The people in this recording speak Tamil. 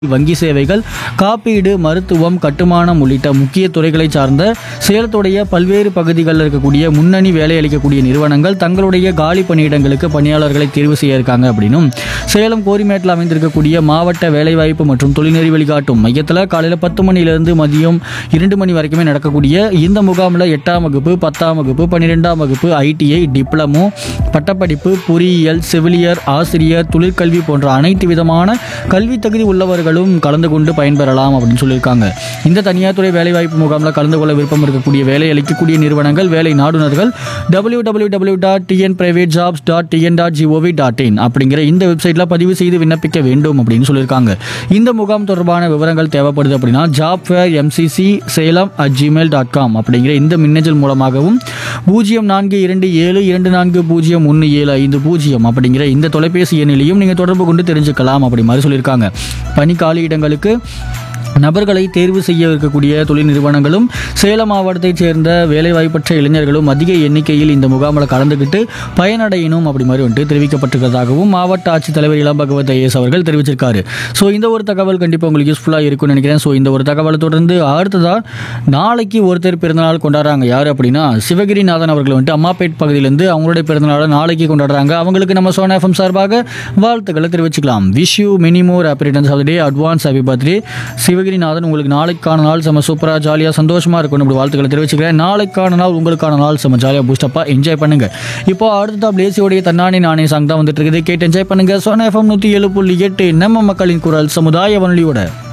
வங்கி சேவைகள் காப்பீடு மருத்துவம் கட்டுமானம் உள்ளிட்ட முக்கிய துறைகளை சார்ந்த சேலத்துடைய பல்வேறு பகுதிகளில் இருக்கக்கூடிய முன்னணி வேலை அளிக்கக்கூடிய நிறுவனங்கள் தங்களுடைய காலி பணியிடங்களுக்கு பணியாளர்களை தேர்வு செய்ய இருக்காங்க அப்படின்னும் சேலம் கோரிமேட்டில் அமைந்திருக்கக்கூடிய மாவட்ட வேலைவாய்ப்பு மற்றும் தொழில்நெறி வழிகாட்டும் மையத்தில் காலையில் பத்து மணியிலிருந்து மதியம் இரண்டு மணி வரைக்குமே நடக்கக்கூடிய இந்த முகாமில் எட்டாம் வகுப்பு பத்தாம் வகுப்பு பன்னிரெண்டாம் வகுப்பு ஐடிஐ டிப்ளமோ பட்டப்படிப்பு பொறியியல் செவிலியர் ஆசிரியர் தொழிற்கல்வி போன்ற அனைத்து விதமான கல்வி தகுதி உள்ளவர்களும் கலந்து கொண்டு பயன்பெறலாம் அப்படின்னு சொல்லியிருக்காங்க இந்த தனியார் துறை வேலைவாய்ப்பு முகாமில் கலந்து கொள்ள விருப்பம் இருக்கக்கூடிய வேலை அளிக்கக்கூடிய நிறுவனங்கள் வேலை நாடுனர்கள் W W W dot TN private jobs dot TN dot G O V dot in அப்படிங்கிற இந்த வெப்சைட்டில் பதிவு செய்து விண்ணப்பிக்க வேண்டும் அப்படின்னு சொல்லியிருக்காங்க இந்த முகாம் தொடர்பான விவரங்கள் தேவைப்படுது அப்படின்னா job fair MCC Salem at Gmail dot com அப்படிங்கிற இந்த மின்னஞ்சல் மூலமாகவும் பூஜ்ஜியம் நான்கு இரண்டு ஏழு இரண்டு நான்கு பூஜ்ஜியம் ஒன்று ஏழு ஐந்து பூஜ்ஜியம் அப்படிங்கிற இந்த தொலைபேசி எண்ணிலையும் நீங்கள் தொடர்பு கொண்டு தெரிஞ்சுக்கலாம் அப்படி மாதிரி சொல்லியிருக்காங்க பணி காலி இடங்களுக்கு நபர்களை தேர்வு செய்ய இருக்கக்கூடிய தொழில் நிறுவனங்களும் சேலம் மாவட்டத்தைச் சேர்ந்த வேலைவாய்ப்பற்ற இளைஞர்களும் அதிக எண்ணிக்கையில் இந்த முகாமில் கலந்துக்கிட்டு பயனடையணும் அப்படி மாதிரி வந்துட்டு தெரிவிக்கப்பட்டிருக்கிறதாகவும் மாவட்ட ஆட்சித்தலைவர் இளம் பகவத் ஐஎஸ் அவர்கள் தெரிவிச்சிருக்காரு ஸோ இந்த ஒரு தகவல் கண்டிப்பாக உங்களுக்கு யூஸ்ஃபுல்லாக இருக்கும்னு நினைக்கிறேன் ஸோ இந்த ஒரு தகவலை தொடர்ந்து அடுத்ததாக நாளைக்கு ஒருத்தர் பிறந்தநாள் கொண்டாடுறாங்க யார் அப்படின்னா சிவகிரிநாதன் அவர்கள் வந்துட்டு அம்மாப்பேட் பகுதியிலேருந்து அவங்களுடைய பிறந்தநாளை நாளைக்கு கொண்டாடுறாங்க அவங்களுக்கு நம்ம சோனா எஃப்எம் சார்பாக வாழ்த்துக்களை தெரிவிச்சுக்கலாம் wish you many more happy returns of day advance happy birthday Sivagirinathan உங்களுக்கு நாளைக்கான நாள் செம சூப்பராக ஜாலியாக சந்தோஷமாக இருக்கணும் இப்படி வாழ்த்துக்களை தெரிவிச்சுக்கிறேன் நாளைக்கான நாள் உங்களுக்கான நாள் செம ஜாலியாக பூஸ்டப்பாக என்ஜாய் பண்ணுங்க இப்போ அடுத்ததாக பிளேசியோடைய தன்னானே நானே சாங் தான் வந்துட்டு இருக்குது கேட்டு என்ஜாய் பண்ணுங்க சோனா எஃப்எம் நூற்றி ஏழு புள்ளி எட்டு நம்ம மக்களின் குரல் சமுதாய வானொலியோட